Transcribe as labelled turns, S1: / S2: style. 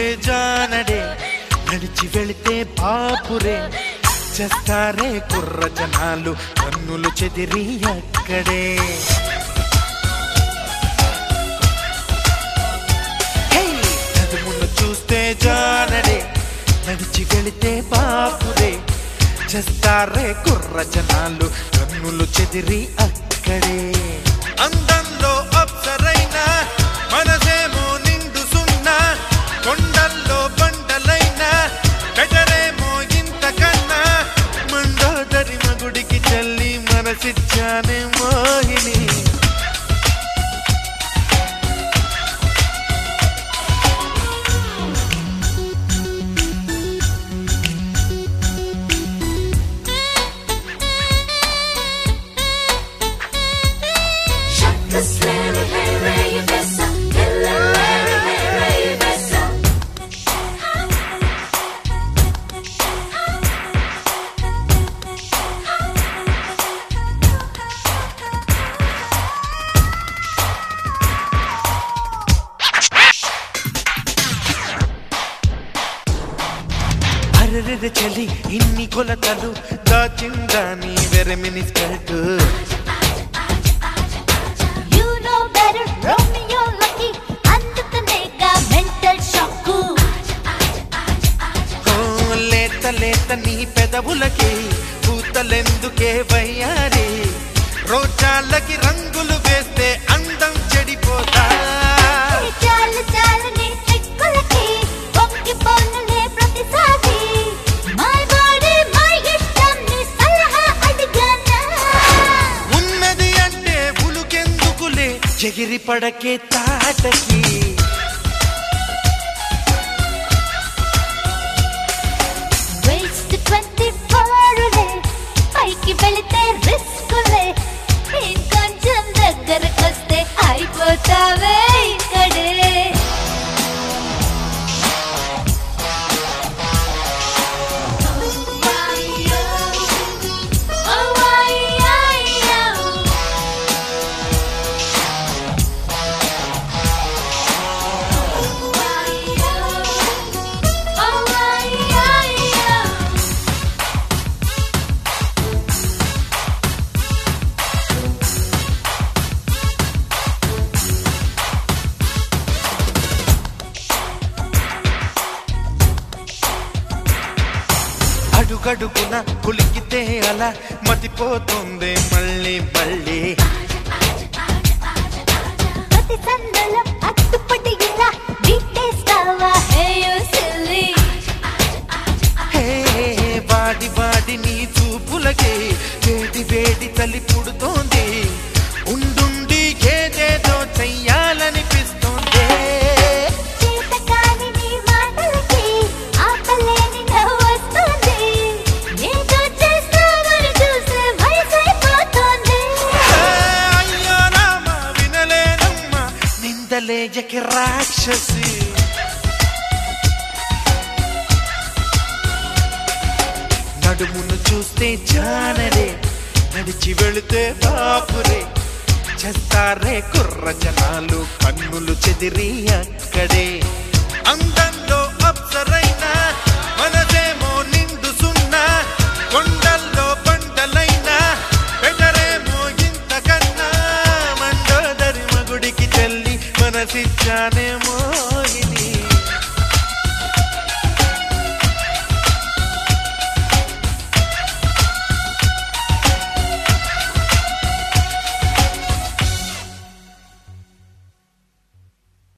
S1: జానడే నడిచి వెళితే బాపురే చేస్తారే కుర్ర జనాలు కన్నులు చెదిరి అక్కడే హే! నడుమును చూస్తే జానడే నడిచి వెళితే బాపురే చేస్తారే కుర్ర జనాలు కన్నులు చెదిరి అక్కడే అందంలో అప్సరైనా మనసేమో నిండు సున్నా కొండల్లో బండలైనా బెటరేమో ఇంతకన్నా మండోదరి మగుడికి చల్లి మనసిచ్చానే Mohini
S2: Shut the slammy, hey, ray, you bessa. Killa, Larry, hey, ray, you bessa.
S1: అరెరెరె చలి ఇన్ని కొలతలు దాచిందా నీ వెరమిని skirt
S2: You know better, Romeo lucky. అందుకనేగా mental shock.
S1: ఓ, లేత లేత నీ పెదవులకి పూతలెందుకే వయ్యారి రోజాలకి రంగులు వేస్తే అందం చెడిపోతా
S2: చాలు చాలు నీ చిక్కులకి పొంగిపోనులే ప్రతిసారి My body, my ఇష్టం నీ సలహా అడిగానా
S1: ఉన్నది అంటే ఉలుకెందుకులే ఎగిరి పడకే తాటకి
S2: Waste 24 లే, పైకి వెళితే రిస్కులే ఇంకొంచెం దగ్గరకొస్తే అయిపోతావే ఇక్కడే
S1: అడుగడుగున కులికితే అలా మతిపోతుంది మళ్ళీ మళ్ళీ
S2: ప్రతి సందులో అట్టుపడి ఇలా బీటేస్తావా హే యు సిల్లీ
S1: హే వాడి వాడి నీ చూపులకి వేడి వేడి తలి పుడుతోంది ఉండుండి ఏదేదో చెయ్యాలనిపిస్తోంది
S2: చేతకాని నీ మాటలకి ఆపలేని నవ్వొస్తుంది ఏదో చేస్తావని చూస్తే వయసైపోతుంది
S1: ఏ, అయ్యో రామ వినలేనమ్మా నిందలేజకి రాక్షసి నడుమును చూస్తే జానరే నడిచి వెళితే బాపురే చేస్తారే కుర్ర జనాలు కన్నులు చెదిరి అక్కడే అందంలో అప్సరైనా మనసేమో నిండు సున్నా కొండల్లో బండలైనా బెటరేమో ఇంతకన్నా మండోదరి మగుడికి చెల్లి మనసిచ్చానేమో